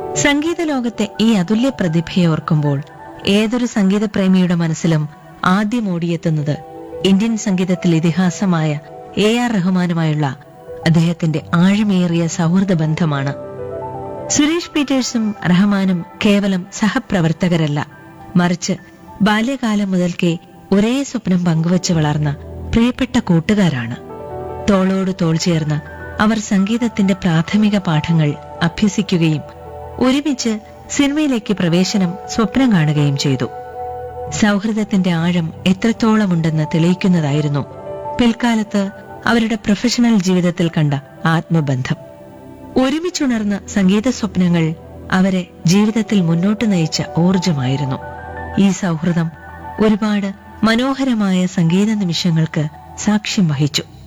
സംഗീത ലോകത്തെ ഈ അതുല്യ പ്രതിഭയെ ഓർക്കുമ്പോൾ ഏതൊരു സംഗീത പ്രേമിയുടെ മനസ്സിലും ആദ്യം ഓടിയെത്തുന്നത് ഇന്ത്യൻ സംഗീതത്തിൽ ഇതിഹാസമായ എ ആർ റഹ്മാനുമായുള്ള അദ്ദേഹത്തിന്റെ ആഴമേറിയ സൗഹൃദ ബന്ധമാണ് സുരേഷ് പീറ്റേഴ്സും റഹ്മാനും കേവലം സഹപ്രവർത്തകരല്ല മറിച്ച് ബാല്യകാലം മുതൽക്കേ ഒരേ സ്വപ്നം പങ്കുവച്ച് വളർന്ന പ്രിയപ്പെട്ട കൂട്ടുകാരാണ് തോളോട് തോൾ ചേർന്ന് അവർ സംഗീതത്തിന്റെ പ്രാഥമിക പാഠങ്ങൾ അഭ്യസിക്കുകയും ഒരുമിച്ച് സിനിമയിലേക്ക് പ്രവേശനം സ്വപ്നം കാണുകയും ചെയ്തു സൗഹൃദത്തിന്റെ ആഴം എത്രത്തോളമുണ്ടെന്ന് തെളിയിക്കുന്നതായിരുന്നു പിൽക്കാലത്ത് അവരുടെ പ്രൊഫഷണൽ ജീവിതത്തിൽ കണ്ട ആത്മബന്ധം ഒരുമിച്ചുണർന്ന സംഗീത സ്വപ്നങ്ങൾ അവരെ ജീവിതത്തിൽ മുന്നോട്ട് നയിച്ച ഊർജമായിരുന്നു ഈ സൗഹൃദം ഒരുപാട് മനോഹരമായ സംഗീത നിമിഷങ്ങൾക്ക് സാക്ഷ്യം വഹിച്ചു